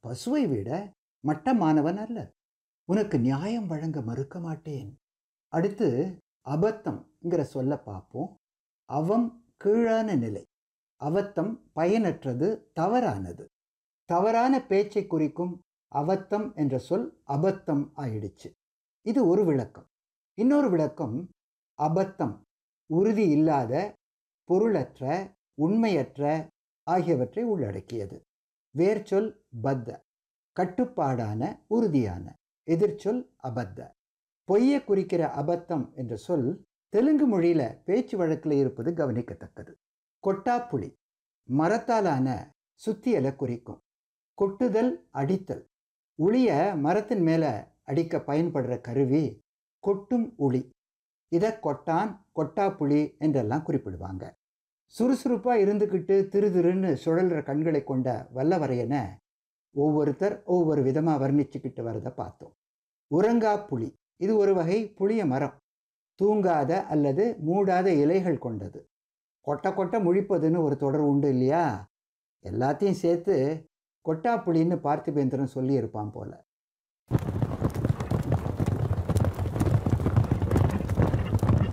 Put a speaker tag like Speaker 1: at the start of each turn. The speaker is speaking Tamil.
Speaker 1: பசுவை விட மட்டமானவன் அல்ல உனக்கு நியாயம் வழங்க மறுக்க மாட்டேன் அடுத்து அபத்தம்ங்கிற சொல்ல பார்ப்போம் அவம் கீழான நிலை அவத்தம் பயனற்றது தவறானது தவறான பேச்சை குறிக்கும் அவத்தம் என்ற சொல் அபத்தம் ஆயிடுச்சு இது ஒரு விளக்கம் இன்னொரு விளக்கம் அபத்தம் உறுதி இல்லாத பொருளற்ற உண்மையற்ற ஆகியவற்றை உள்ளடக்கியது வேர்ச்சொல் பத்த கட்டுப்பாடான உறுதியான எதிர்ச்சொல் அபத்த பொய்யை குறிக்கிற அபத்தம் என்ற சொல் தெலுங்கு மொழியில பேச்சு வழக்கில் இருப்பது கவனிக்கத்தக்கது கொட்டாப்புளி மரத்தாலான சுத்தியலை குறிக்கும் கொட்டுதல் அடித்தல் உளிய மரத்தின் மேலே அடிக்க பயன்படுற கருவி கொட்டும் உளி இதை கொட்டான் கொட்டாப்புளி என்றெல்லாம் குறிப்பிடுவாங்க சுறுசுறுப்பாக இருந்துக்கிட்டு திரு திருன்னு சுழல்ற கண்களை கொண்ட வல்லவரையனை ஒவ்வொருத்தர் ஒவ்வொரு விதமாக வர்ணிச்சுக்கிட்டு வரதை பார்த்தோம் உறங்கா புலி இது ஒரு வகை புளிய மரம் தூங்காத அல்லது மூடாத இலைகள் கொண்டது கொட்ட கொட்ட முழிப்பதுன்னு ஒரு தொடர் உண்டு இல்லையா எல்லாத்தையும் சேர்த்து கொட்டாப்புளின்னு பார்த்திபேந்திரன் சொல்லியிருப்பான் போல